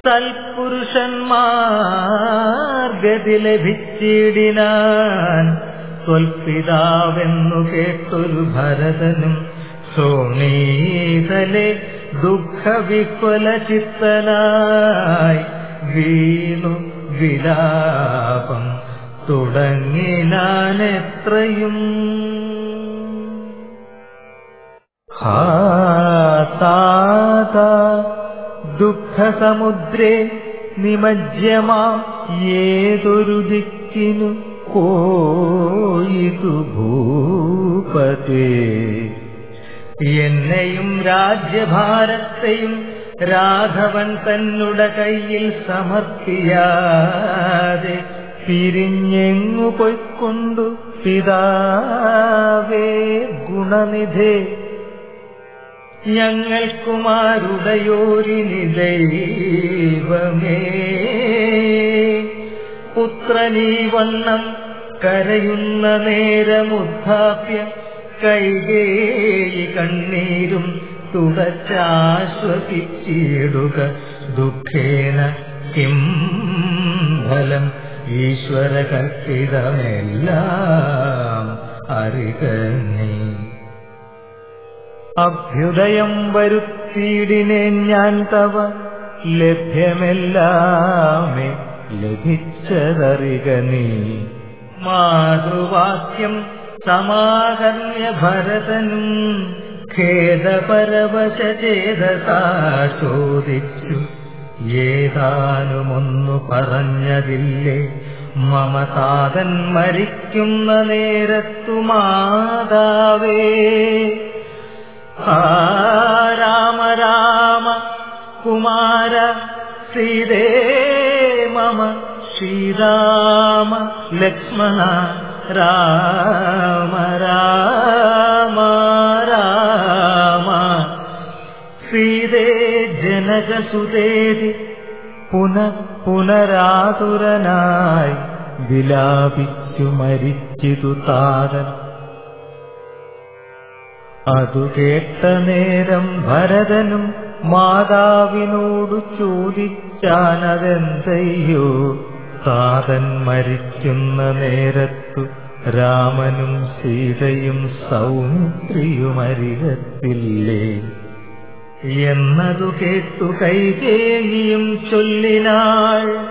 സൽപുരുഷന്മാർ ഗതി ലഭിച്ചിടിനാൻ സ്വൽപിതാവെന്നു കേട്ടൊരു ഭരതനും സോണീതലെ ദുഃഖവിഫല ചിത്തനായി വീണു വിലാപം തുടങ്ങിനാനെത്രയും ഹാതാത ദുഃഖസമുദ്രേ നിമജ്യമാ ഏതൊരു ദിക്കിനു പോയിതു ഭൂപതേ എന്നെയും രാജ്യഭാരത്തെയും രാഘവൻ തന്നുടെ കയ്യിൽ സമർപ്പിയാതെ പിരിഞ്ഞെങ്ങു പൊയ്ക്കൊണ്ടു പിതാവേ ഗുണനിധേ ഞങ്ങൾക്കുമാരുടയോരിനി ദൈവമേ പുത്രനീ വണ്ണം കരയുന്ന നേരമുദ്ധാപ്യ കൈകേയി കണ്ണീരും തുടച്ചാശ്വസിച്ചിടുക ദുഃഖേന കിം ഫലം ഈശ്വര കൽപ്പിതമെല്ലാം അറിക നീ അഭ്യുദയം വരുത്തിയിടിനെ ഞാൻ തവ ലഭ്യമെല്ലാമേ ലഭിച്ചതറിക നീ മാതൃവാക്യം സമാകർണ്യ ഭരതനും ഖേദപരവശചേതസാ ചോദിച്ചു ഏതാനുമൊന്നു പറഞ്ഞതില്ലേ മമതാതൻ മരിക്കുന്ന നേരത്തു മാതാവേ ആ രാമ രാമ കുമാര സീതേ മമ ശ്രീരാമ ലക്ഷ്മണ രാമ രാമ രാമ സീതേ ജനകസുതേതി പുന പുനരാതുരനായി വിലാപിച്ചു മരിച്ചിതു താരൻ അതു കേട്ട നേരം ഭരതനും മാതാവിനോടു ചോദിച്ചാനതെന്തയ്യോ താതൻ മരിക്കുന്ന നേരത്തു രാമനും സീതയും സൗമിത്രിയുമരികത്തില്ലേ എന്നതു കേട്ടു കൈകേയിയും ചൊല്ലിനാൾ